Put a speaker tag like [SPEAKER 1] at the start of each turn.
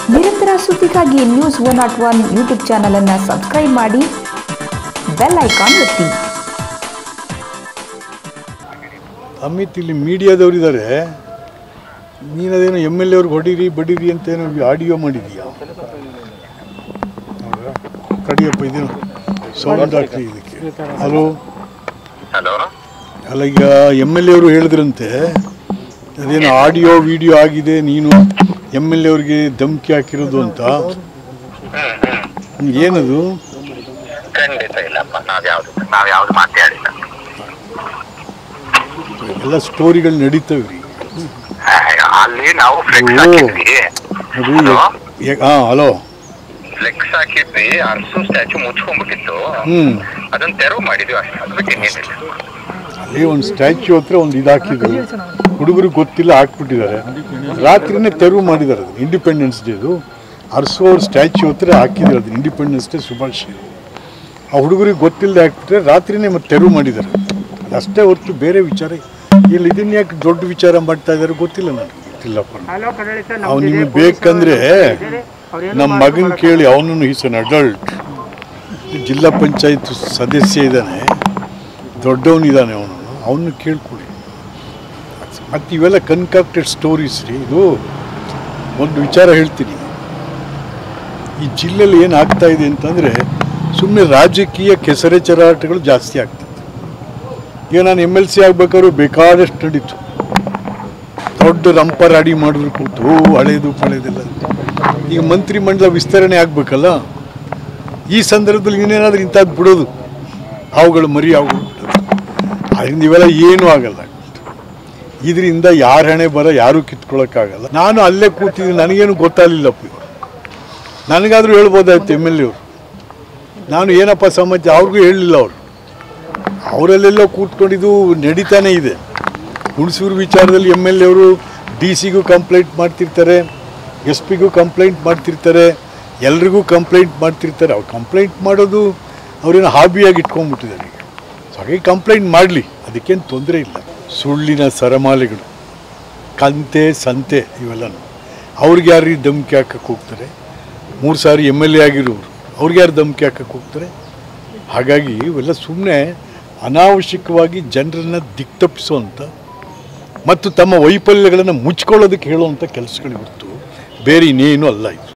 [SPEAKER 1] ನಿರಂತರ ಸುದ್ದಿಗಾಗಿ news one not one YouTube ಚಾನಲನ್ನು ಸಬ್ಸ್ಕ್ರೈಬ್ ಮಾಡಿ ಬೆಲ್ ಐಕಾನ್ ಒತ್ತಿ
[SPEAKER 2] ಅಮಿತ್ ಇಲ್ಲಿ ಮೀಡಿಯಾದವ್ರು ಇದ್ದಾರೆ ನೀನದೇನೋ ಎಮ್ ಎಲ್ ಎವ್ರಿಗೆ ಹೊಡೀರಿ ಬಡೀರಿ ಅಂತ ಏನೋ ಆಡಿಯೋ ಮಾಡಿದೀಯಾ ಹೌದಾ? ತಡಿಯಪ್ಪ ಇದೇನು ಸೌಂಡ್ ಹಾಕ್ರಿ ಇದಕ್ಕೆ ಹಲೋ
[SPEAKER 3] ಹಲೋ
[SPEAKER 2] ಅಲ್ಲ ಈಗ ಎಮ್ ಎಲ್ ಎವರು ಹೇಳಿದ್ರಂತೆ ಅದೇನೋ ಆಡಿಯೋ ವಿಡಿಯೋ ಆಗಿದೆ ನೀನು ಎಮ್ ಎಲ್ ಎವ್ರಿಗೆ ಧಮಕಿ ಹಾಕಿರೋದು ಅಂತ ಹ್ಮ್, ಏನದು
[SPEAKER 3] ಖಂಡಿತ ಇಲ್ಲಪ್ಪ ನಾವ್ ಯಾವ್ದು ನಾವ್ ಯಾವ್ದು ಮಾತಾಡಿಲ್ಲ
[SPEAKER 2] ಎಲ್ಲ ಸ್ಟೋರಿಗಳು ನಡೀತವ್ರಿ
[SPEAKER 3] ಅಲ್ಲಿ ನಾವು ಫ್ಲೆಕ್ಸ್
[SPEAKER 2] ಓ.
[SPEAKER 3] ಹಾಕಿದ್ವಿ
[SPEAKER 2] ಅದು
[SPEAKER 3] ಹಲೋ
[SPEAKER 2] ಹಾಂ ಹಲೋ
[SPEAKER 3] ಫ್ಲೆಕ್ಸ್ ಹಾಕಿದ್ವಿ ಅರ್ಸು ಸ್ಟ್ಯಾಚು ಮುಚ್ಕೊಂಡ್ಬಿಟ್ಟಿತ್ತು
[SPEAKER 2] ಹ್ಮ್
[SPEAKER 3] ಅದನ್ನ ತೆರವು ಮಾಡಿದ್ವಿ ಅಷ್ಟೇ ಅದು ಬಿಟ್ಟು ಇನ್ನೇನಿಲ್ಲ
[SPEAKER 2] ಅಲ್ಲಿ ಒಂದು ಸ್ಟ್ಯಾಚ್ಯೂ ಹತ್ರ ಒಂದು ಇದು ಹಾಕಿದ್ರು ಹುಡುಗರಿಗೆ ಗೊತ್ತಿಲ್ಲ ಹಾಕ್ಬಿಟ್ಟಿದ್ದಾರೆ ರಾತ್ರಿನೇ ತೆರವು ಮಾಡಿದ್ದಾರೆ ಅದು ಇಂಡಿಪೆಂಡೆನ್ಸ್ ಡೇದು ಅರಸೋರ್ ಸ್ಟ್ಯಾಚ್ಯೂ ಹತ್ರ ಹಾಕಿದ್ದಾರೆ ಅದು ಇಂಡಿಪೆಂಡೆನ್ಸ್ ಡೇ ಶುಭಾಶಯ ಆ ಹುಡುಗರಿಗೆ ಗೊತ್ತಿಲ್ಲದೆ ಹಾಕ್ಬಿಟ್ರೆ ರಾತ್ರಿನೇ ಮತ್ತೆ ತೆರವು ಮಾಡಿದ್ದಾರೆ ಅಷ್ಟೇ ಹೊರತು ಬೇರೆ ವಿಚಾರ ಇಲ್ಲಿ ಇದನ್ನ ಯಾಕೆ ದೊಡ್ಡ ವಿಚಾರ ಮಾಡ್ತಾ ಇದ್ದಾರೆ ಗೊತ್ತಿಲ್ಲ ನನಗೆ ಗೊತ್ತಿಲ್ಲಪ್ಪ ಅವ್ನು ನಿಮಗೆ ಬೇಕಂದ್ರೆ ನಮ್ಮ ಮಗನ ಕೇಳಿ ಅವನನ್ನು ಈಸ್ ಅನ್ ಅಡಲ್ಟ್ ಜಿಲ್ಲಾ ಪಂಚಾಯತ್ ಸದಸ್ಯ ಇದ್ದಾನೆ ದೊಡ್ಡವನಿದ್ದಾನೆ ಅವನು ಅವನು ಕೇಳ್ಕೊಳ್ಳಿ ಮತ್ತು ಇವೆಲ್ಲ ಕನ್ಕಾಕ್ಟೆಡ್ ಸ್ಟೋರೀಸ್ ರೀ ಇದು ಒಂದು ವಿಚಾರ ಹೇಳ್ತೀನಿ ಈ ಜಿಲ್ಲೆಯಲ್ಲಿ ಏನು ಆಗ್ತಾ ಇದೆ ಅಂತಂದರೆ ಸುಮ್ಮನೆ ರಾಜಕೀಯ ಕೆಸರೆ ಚರಾಟಗಳು ಜಾಸ್ತಿ ಆಗ್ತದೆ ಈಗ ನಾನು ಎಮ್ ಎಲ್ ಸಿ ಆಗ್ಬೇಕಾದ್ರೂ ಬೇಕಾದಷ್ಟು ನಡೀತು ದೊಡ್ಡ ರಂಪರಾಡಿ ಮಾಡಿದ್ರು ಕೂತು ಓ, ಹಳೇದು ಪಳೇದೆಲ್ಲ ಈಗ ಮಂತ್ರಿಮಂಡಲ ವಿಸ್ತರಣೆ ಆಗಬೇಕಲ್ಲ ಈ ಸಂದರ್ಭದಲ್ಲಿ ಇನ್ನೇನಾದ್ರೂ ಇಂಥದ್ದು ಬಿಡೋದು ಅವುಗಳು ಮರಿ ಅವುಗಳು ಬಿಡೋದು ಅದರಿಂದ ಇವೆಲ್ಲ ಏನೂ ಆಗಲ್ಲ ಇದರಿಂದ ಯಾರ ಹಣೆ ಬರ ಯಾರೂ ಕಿತ್ಕೊಳ್ಳೋಕ್ಕಾಗಲ್ಲ ನಾನು ಅಲ್ಲೇ ಕೂತಿದ್ದೀನಿ ನನಗೇನು ಗೊತ್ತಾಗಲಿಲ್ಲಪ್ಪ ಇವಾಗ ನನಗಾದರೂ ಹೇಳ್ಬೋದಾಯ್ತು ಎಮ್ ಎಲ್ ಎವರು ನಾನು ಏನಪ್ಪ ಸಮಾಚಾರ ಅವ್ರಿಗೂ ಹೇಳಲಿಲ್ಲ ಅವರು ಅವರಲ್ಲೆಲ್ಲ ಕೂತ್ಕೊಂಡಿದ್ದು ನಡೀತಾನೇ ಇದೆ ಹುಣಸೂರು ವಿಚಾರದಲ್ಲಿ ಎಮ್ ಎಲ್ ಎವರು ಡಿ ಸಿಗೂ ಕಂಪ್ಲೇಂಟ್ ಮಾಡ್ತಿರ್ತಾರೆ ಎಸ್ ಪಿಗೂ ಕಂಪ್ಲೇಂಟ್ ಮಾಡ್ತಿರ್ತಾರೆ ಎಲ್ರಿಗೂ ಕಂಪ್ಲೇಂಟ್ ಮಾಡ್ತಿರ್ತಾರೆ ಅವ್ರು ಕಂಪ್ಲೇಂಟ್ ಮಾಡೋದು ಅವ್ರೇನು ಹಾಬಿಯಾಗಿ ಇಟ್ಕೊಂಡ್ಬಿಟ್ಟಿದ್ದಾರೆ ಈಗ ಸೊ ಹಾಗಾಗಿ ಕಂಪ್ಲೇಂಟ್ ಮಾಡಲಿ ಅದಕ್ಕೇನು ತೊಂದರೆ ಇಲ್ಲ ಸುಳ್ಳಿನ ಸರಮಾಲೆಗಳು ಕಂತೆ ಸಂತೆ ಇವೆಲ್ಲನೂ ಅವ್ರಿಗೆ ಯಾರು ಧಮಕಿ ಹಾಕಕ್ಕೆ ಹೋಗ್ತಾರೆ ಮೂರು ಸಾರಿ ಎಮ್ ಎಲ್ ಎ ಆಗಿರೋರು ಅವ್ರಿಗೆ ಯಾರು ಧಮಕಿ ಹಾಕಕ್ಕೆ ಹೋಗ್ತಾರೆ ಹಾಗಾಗಿ ಇವೆಲ್ಲ ಸುಮ್ಮನೆ ಅನಾವಶ್ಯಕವಾಗಿ ಜನರನ್ನು ದಿಕ್ತಪ್ಪಿಸುವಂಥ ಮತ್ತು ತಮ್ಮ ವೈಫಲ್ಯಗಳನ್ನು ಮುಚ್ಕೊಳ್ಳೋದಕ್ಕೆ ಹೇಳುವಂಥ ಕೆಲಸಗಳು ಹೊರತು ಬೇರೆ ಇನ್ನೇನು ಅಲ್ಲ ಇದು